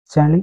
ചളി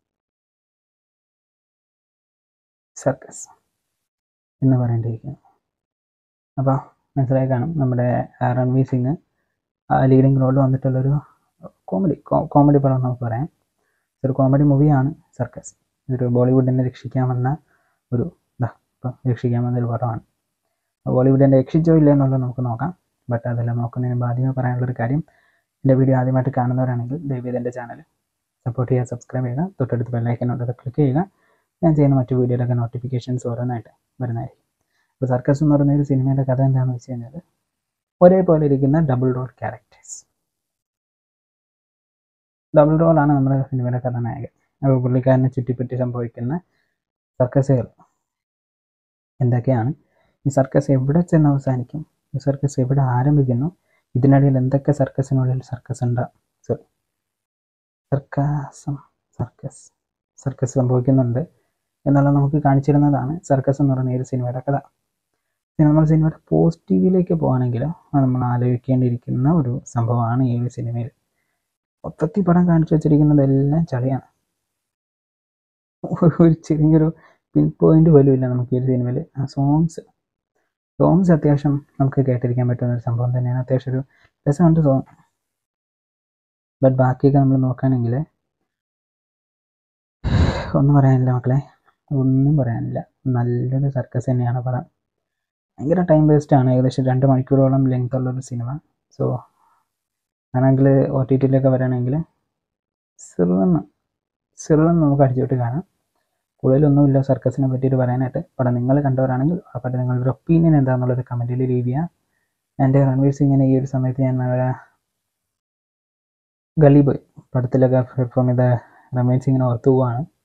സർക്കസ് എന്ന് പറയേണ്ടിയിരിക്കുന്നു അപ്പോൾ മനസ്സിലായി കാണും നമ്മുടെ രൺവീർ സിംഗ് ലീഡിങ് റോളിൽ വന്നിട്ടുള്ളൊരു കോമഡി കോമഡി പടം നമുക്ക് പറയാം ഒരു കോമഡി മൂവിയാണ് സർക്കസ് ഇതൊരു ബോളിവുഡിനെ രക്ഷിക്കാമെന്ന ഒരു ഇതാ ഇപ്പം രക്ഷിക്കാമെന്ന ഒരു പടമാണ് ബോളിവുഡിനെ രക്ഷിച്ചോ ഇല്ല എന്നുള്ളത് നമുക്ക് നോക്കാം ബട്ട് അതെല്ലാം നോക്കുന്നതിന് മുമ്പ് ആദ്യമേ പറയാനുള്ളൊരു കാര്യം എൻ്റെ വീഡിയോ ആദ്യമായിട്ട് കാണുന്നവരാണെങ്കിൽ ദയവേത് എൻ്റെ ചാനൽ സപ്പോർട്ട് ചെയ്യുക സബ്സ്ക്രൈബ് ചെയ്യുക തൊട്ടടുത്ത് ബെല്ലൈക്കനോട് ക്ലിക്ക് ചെയ്യുക ഞാൻ ചെയ്യുന്ന മറ്റു വീഡിയോയിലൊക്കെ നോട്ടിഫിക്കേഷൻസ് ഓരോന്നായിട്ട് വരുന്നതായിരിക്കും അപ്പോൾ സർക്കസ് എന്ന് പറയുന്ന ഒരു സിനിമയുടെ കഥ എന്താണെന്ന് വെച്ച് കഴിഞ്ഞാൽ ഒരേപോലെ ഇരിക്കുന്ന ഡബിൾ റോൾ ക്യാരക്ടേഴ്സ് ഡബിൾ റോളാണ് നമ്മുടെ സിനിമയുടെ കഥാനായകൻ അപ്പോൾ പുള്ളിക്കാരനെ ചുറ്റിപ്പറ്റി സംഭവിക്കുന്ന സർക്കസുകൾ എന്തൊക്കെയാണ് ഈ സർക്കസ് എവിടെ ചെന്ന് അവസാനിക്കും ഈ സർക്കസ് എവിടെ ആരംഭിക്കുന്നു ഇതിനിടയിൽ എന്തൊക്കെ സർക്കസിനുള്ളിൽ സർക്കസ് ഉണ്ടാകും സോറി സർക്കാസം സർക്കസ് സർക്കസ് സംഭവിക്കുന്നുണ്ട് എന്നുള്ളത് നമുക്ക് കാണിച്ചിരുന്നതാണ് സർക്കസ് എന്ന് പറയുന്ന ഈ ഒരു സിനിമയുടെ കഥ ഇനി നമ്മൾ സിനിമയുടെ പോസിറ്റീവിലേക്ക് പോകുകയാണെങ്കിൽ അത് നമ്മൾ ആലോചിക്കേണ്ടിയിരിക്കുന്ന ഒരു സംഭവമാണ് ഈ ഒരു സിനിമയിൽ മൊത്തത്തിൽ പടം കാണിച്ചു വെച്ചിരിക്കുന്നതെല്ലാം ചളിയാണ് ഒരു ചെറിയൊരു പിൻ പോയിന്റ് പോലും ഇല്ല നമുക്ക് ഈ ഒരു സിനിമയിൽ ആ സോങ്സ് സോങ്സ് അത്യാവശ്യം നമുക്ക് കേട്ടിരിക്കാൻ പറ്റുന്ന ഒരു സംഭവം തന്നെയാണ് അത്യാവശ്യം ഒരു രസമുണ്ട് സോങ് ബട്ട് ബാക്കിയൊക്കെ നമ്മൾ നോക്കുകയാണെങ്കിൽ ഒന്നും പറയാനില്ല മക്കളെ ഒന്നും പറയാനില്ല നല്ലൊരു സർക്കസ് തന്നെയാണ് പടം ഭയങ്കര ടൈം വേസ്റ്റ് ആണ് ഏകദേശം രണ്ട് മണിക്കൂറോളം ലെങ്ത് ഉള്ളൊരു സിനിമ സോ ആണെങ്കിൽ ഒ ടി ടിയിലൊക്കെ വരികയാണെങ്കിൽ സിറുന്ന് സിറുന്ന് നമുക്ക് അടിച്ചുവിട്ട് കാണാം കൂടുതലൊന്നുമില്ല സർക്കസിനെ പറ്റിയിട്ട് പറയാനായിട്ട് പടം നിങ്ങൾ കണ്ടവരാണെങ്കിൽ ആ പടം നിങ്ങളുടെ ഒപ്പീനിയൻ എന്താണെന്നുള്ളത് കമൻറ്റിൽ ലീവ് ചെയ്യാം എൻ്റെ രൺവീർ സിംഗിനെ ഈ ഒരു സമയത്ത് ഞാൻ അവരെ ഗലി ബോയ് പടത്തിലൊക്കെ പെർഫോം ചെയ്ത രമേശ് സിംഗിനെ ഓർത്തു പോവാണ്